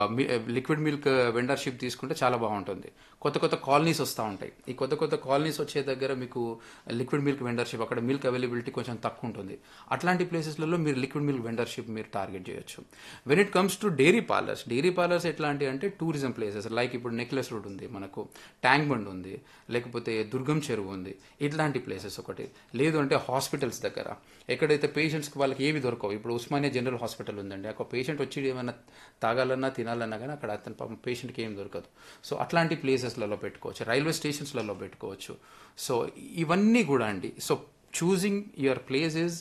liquid milk vendorship తీసుకుంటే చాలా బాగుంటుంది కొత్త కొత్త కాలనీస్ వస్తూ ఉంటాయి ఈ కొత్త కొత్త కాలనీస్ వచ్చే దగ్గర మీకు లిక్విడ్ మిల్క్ వెండర్షిప్ అక్కడ మిల్క్ అవైలబిలిటీ కొంచెం తక్కువ ఉంటుంది అట్లాంటి ప్లేసెస్లలో మీరు లిక్విడ్ మిల్క్ వెండర్షిప్ మీరు టార్గెట్ చేయొచ్చు when it comes to dairy parlors dairy parlors ఎట్లాంటి అంటే టూరిజం ప్లేసెస్ లైక్ ఇప్పుడు నెక్లెస్ రోడ్ ఉంది మనకు ట్యాంక్ బండ్ ఉంది లేకపోతే దుర్గం చెరువు ఉంది ఇట్లాంటి ప్లేసెస్ ఒకటి లేదు అంటే హాస్పిటల్స్ దగ్గర ఎక్కడైతే పేషెంట్స్కి వాళ్ళకి ఏవి దొరకవు ఇప్పుడు ఉస్మానియా జనరల్ హాస్పిటల్ ఉందండి ఒక పేషెంట్ వచ్చి ఏమైనా తాగాలన్నా తినాలన్నా కానీ అక్కడ అతని పాపం పేషెంట్కి ఏం దొరకదు సో అట్లాంటి ప్లేసెస్లలో పెట్టుకోవచ్చు రైల్వే స్టేషన్స్లలో పెట్టుకోవచ్చు సో ఇవన్నీ కూడా అండి so choosing your place is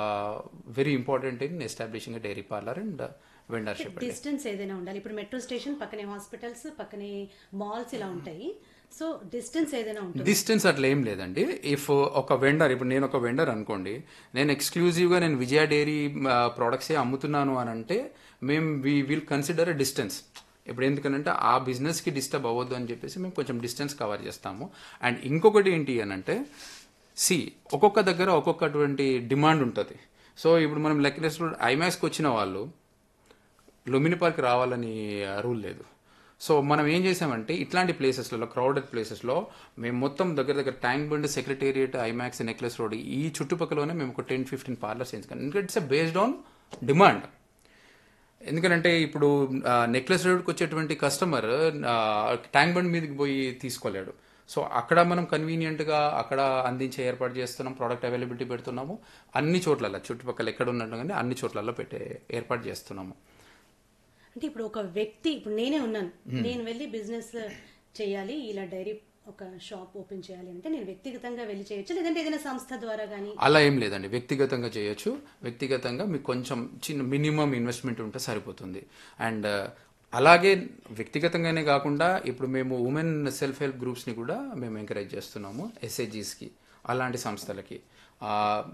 very important in establishing dairy parlour and vendorship distance ఏదైనా ఉండాలి ఇప్పుడు మెట్రో స్టేషన్ పక్కనే హాస్పిటల్స్ పక్కనే మాల్స్ ఇలా ఉంటాయి సో డిస్టెన్స్ ఏదైనా ఉంటుంది డిస్టెన్స్ అట్లా ఏం లేదండి ఇఫ్ ఒక వెండర్ ఇప్పుడు నేను ఒక వెండర్ అనుకోండి నేను ఎక్స్క్లూజివ్గా నేను విజయ డైరీ ప్రోడక్ట్సే అమ్ముతున్నాను అని అంటే మేము వి విల్ కన్సిడర్ డిస్టెన్స్ ఇప్పుడు ఎందుకనంటే ఆ బిజినెస్కి డిస్టర్బ్ అవ్వద్దు అని చెప్పేసి మేము కొంచెం డిస్టెన్స్ కవర్ చేస్తాము అండ్ ఇంకొకటి ఏంటి అని అంటే సి ఒక్కొక్క దగ్గర ఒక్కొక్కటువంటి డిమాండ్ ఉంటుంది సో ఇప్పుడు మనం లెక్కలేస్ ఐమాక్స్కి వచ్చిన వాళ్ళు లుమిని పార్క్ రావాలని రూల్ లేదు సో మనం ఏం చేసామంటే ఇట్లాంటి ప్లేసెస్లలో క్రౌడెడ్ ప్లేసెస్లో మేము మొత్తం దగ్గర దగ్గర tank bund secretariat IMAX necklace road ఈ చుట్టుపక్కలనే మేము ఒక టెన్ ఫిఫ్టీన్ పార్లర్స్ ఎంచుకున్నాం ఎందుకంటే ఇట్స్ బేస్డ్ ఆన్ డిమాండ్ ఎందుకంటే ఇప్పుడు నెక్లెస్ రోడ్కి వచ్చేటువంటి కస్టమర్ ట్యాంక్ బండ్ మీదకి పోయి తీసుకోలేడు సో అక్కడ మనం కన్వీనియంట్గా అక్కడ అందించే ఏర్పాటు చేస్తున్నాం ప్రోడక్ట్ అవైలబిలిటీ పెడుతున్నాము అన్ని చోట్ల చుట్టుపక్కల ఎక్కడ ఉన్నట్టు కానీ అన్ని చోట్లలో పెట్టే ఏర్పాటు చేస్తున్నాము అంటే ఇప్పుడు ఒక వ్యక్తి ఇప్పుడు నేనే ఉన్నాను నేను వెళ్ళి బిజినెస్ చేయాలి ఇలా డైరీ ఒక షాప్ ఓపెన్ చేయాలి అంటే నేను వ్యక్తిగతంగా వెళ్ళి చేయొచ్చు లేదంటే ఏదైనా సంస్థ ద్వారా కానీ అలా ఏం లేదండి వ్యక్తిగతంగా చేయొచ్చు వ్యక్తిగతంగా మీకు కొంచెం చిన్న మినిమం ఇన్వెస్ట్మెంట్ ఉంటే సరిపోతుంది అండ్ అలాగే వ్యక్తిగతంగానే కాకుండా ఇప్పుడు మేము ఉమెన్ సెల్ఫ్ హెల్ప్ గ్రూప్స్ని కూడా మేము ఎంకరేజ్ చేస్తున్నాము ఎస్ఐజీస్కి అలాంటి సంస్థలకి ఆ,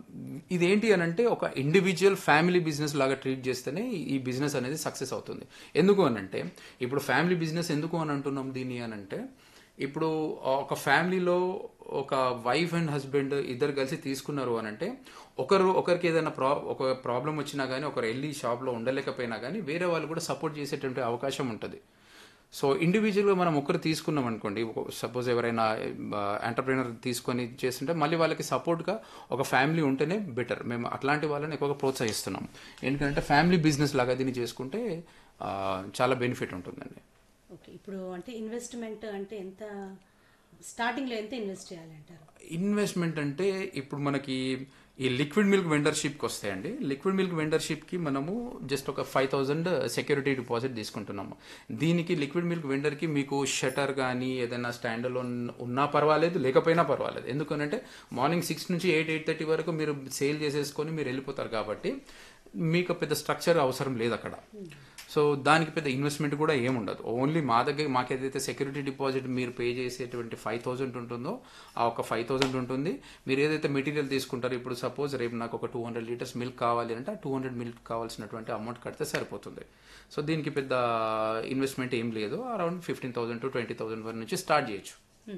ఇదేంటి అని అంటే ఒక ఇండివిజువల్ ఫ్యామిలీ బిజినెస్ లాగా ట్రీట్ చేస్తేనే ఈ బిజినెస్ అనేది సక్సెస్ అవుతుంది ఎందుకు అని అంటే ఇప్పుడు ఫ్యామిలీ బిజినెస్ ఎందుకు అని అంటున్నాం దీన్ని అని అంటే ఇప్పుడు ఒక ఫ్యామిలీలో ఒక వైఫ్ అండ్ హస్బెండ్ ఇద్దరు కలిసి తీసుకున్నారు అని అంటే ఒకరు ఒకరికి ఏదైనా ప్రా ఒక ప్రాబ్లం వచ్చినా కానీ ఒకరు వెళ్ళి షాప్లో ఉండలేకపోయినా కానీ వేరే వాళ్ళు కూడా సపోర్ట్ చేసేటువంటి అవకాశం ఉంటుంది సో ఇండివిజువల్గా మనం ఒకరు తీసుకున్నాం అనుకోండి సపోజ్ ఎవరైనా ఎంటర్ప్రీనర్ తీసుకొని చేస్తుంటే మళ్ళీ వాళ్ళకి సపోర్ట్గా ఒక ఫ్యామిలీ ఉంటేనే బెటర్ మేము అట్లాంటి వాళ్ళని ఎక్కువగా ప్రోత్సహిస్తున్నాం ఎందుకంటే ఫ్యామిలీ బిజినెస్ లాగా దీన్ని చేసుకుంటే ఆ, చాలా బెనిఫిట్ ఉంటుందండి ఓకే ఇప్పుడు అంటే ఇన్వెస్ట్మెంట్ అంటే ఎంత స్టార్టింగ్ లో ఎంత ఇన్వెస్ట్ చేయాలి అంటారు ఇన్వెస్ట్మెంట్ అంటే ఇప్పుడు మనకి ఈ లిక్విడ్ మిల్క్ వెండర్షిప్కి వస్తాయండి లిక్విడ్ మిల్క్ వెండర్షిప్కి మనము జస్ట్ ఒక ఫైవ్ థౌజండ్ సెక్యూరిటీ డిపాజిట్ తీసుకుంటున్నాము దీనికి లిక్విడ్ మిల్క్ వెండర్కి మీకు షటర్ కానీ ఏదైనా స్టాండ్ లోన్ ఉన్నా పర్వాలేదు లేకపోయినా పర్వాలేదు ఎందుకనంటే మార్నింగ్ సిక్స్ నుంచి ఎయిట్ ఎయిట్ థర్టీ వరకు మీరు సేల్ చేసేసుకొని మీరు వెళ్ళిపోతారు కాబట్టి మీకు పెద్ద స్ట్రక్చర్ అవసరం లేదు అక్కడ సో దానికి పెద్ద ఇన్వెస్ట్మెంట్ కూడా ఏముండదు ఓన్లీ మా దగ్గర మాకేదైతే సెక్యూరిటీ డిపాజిట్ మీరు పే చేసేటువంటి ఫైవ్ థౌసండ్ ఉంటుందో ఆ ఒక ఫైవ్ థౌసండ్ ఉంటుంది మీరు ఏదైతే మెటీరియల్ తీసుకుంటారో ఇప్పుడు సపోజ్ రేపు నాకు ఒక టూ హండ్రెడ్ లీటర్స్ మిల్క్ కావాలి అంటే ఆ టూ హండ్రెడ్ మిల్క్ కావాల్సినటువంటి అమౌంట్ కడితే సరిపోతుంది సో దీనికి పెద్ద ఇన్వెస్ట్మెంట్ ఏం లేదు around fifteen thousand to twenty thousand వరకు నుంచి స్టార్ట్ చేయొచ్చు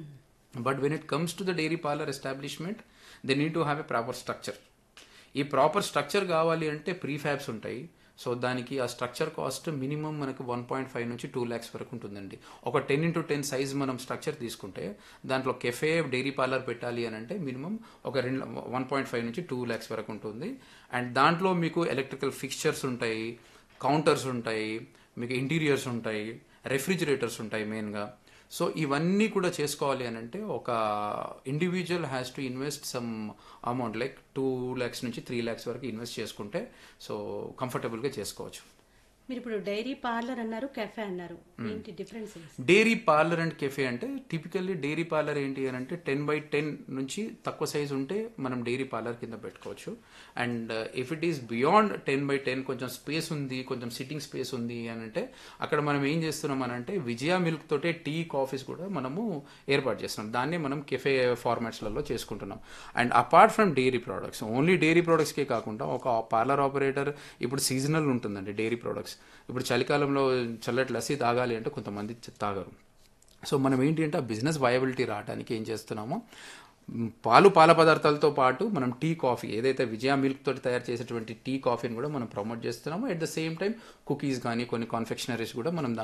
but when it comes to the dairy parlor establishment they need to have a proper structure ఈ ప్రాపర్ స్ట్రక్చర్ కావాలి అంటే ప్రీ ఫ్యాబ్స్ ఉంటాయి సో దానికి ఆ స్ట్రక్చర్ కాస్ట్ మినిమం మనకు వన్ పాయింట్ ఫైవ్ నుంచి టూ ల్యాక్స్ వరకు ఉంటుందండి ఒక టెన్ ఇంటూ టెన్ సైజ్ మనం స్ట్రక్చర్ తీసుకుంటే దాంట్లో కెఫే డైరీ పార్లర్ పెట్టాలి అని అంటే మినిమం ఒక రెండు వన్ పాయింట్ ఫైవ్ నుంచి టూ ల్యాక్స్ వరకు ఉంటుంది అండ్ దాంట్లో మీకు ఎలక్ట్రికల్ ఫిక్చర్స్ ఉంటాయి కౌంటర్స్ ఉంటాయి మీకు ఇంటీరియర్స్ ఉంటాయి రెఫ్రిజిరేటర్స్ ఉంటాయి మెయిన్గా సో ఇవన్నీ కూడా చేసుకోవాలి అని అంటే ఒక individual has to invest some amount like two lakhs నుంచి త్రీ ల్యాక్స్ వరకు ఇన్వెస్ట్ చేసుకుంటే సో కంఫర్టబుల్గా చేసుకోవచ్చు మీరు ఇప్పుడు డైరీ పార్లర్ అన్నారు కెఫే అన్నారు ఏంటి difference dairy parlour and cafe అంటే టిపికల్లీ డైరీ పార్లర్ ఏంటి అని అంటే టెన్ బై టెన్ నుంచి తక్కువ సైజ్ ఉంటే మనం డైరీ పార్లర్ కింద పెట్టుకోవచ్చు and if it is beyond ten by ten కొంచెం స్పేస్ ఉంది కొంచెం సిట్టింగ్ స్పేస్ ఉంది అని అంటే అక్కడ మనం ఏం చేస్తున్నాం అని అంటే విజయ మిల్క్ తోటే టీ కాఫీస్ కూడా మనము ఏర్పాటు చేస్తున్నాం దాన్ని మనం కెఫే ఫార్మాట్స్లలో చేసుకుంటున్నాం and apart from dairy products only dairy ప్రోడక్ట్స్కే కాకుండా ఒక పార్లర్ ఆపరేటర్ ఇప్పుడు సీజనల్ ఉంటుందండి డైరీ ప్రోడక్ట్స్ ఇప్పుడు చలికాలంలో చల్లటి లస్సీ తాగాలి అంటే కొంతమంది తాగరు సో మనం ఏంటి అంటే ఆ బిజినెస్ వయబిలిటీ రావడానికి ఏం చేస్తున్నాము మ్, పాలు పాల పదార్థాలతో పాటు మనం టీ కాఫీ ఏదైతే విజయ మిల్క్ తోటి తయారు చేసేటువంటి టీ కాఫీని కూడా మనం ప్రమోట్ చేస్తున్నాము at the same time cookies కానీ కొన్ని కాన్ఫెక్షనరీస్ కూడా మనం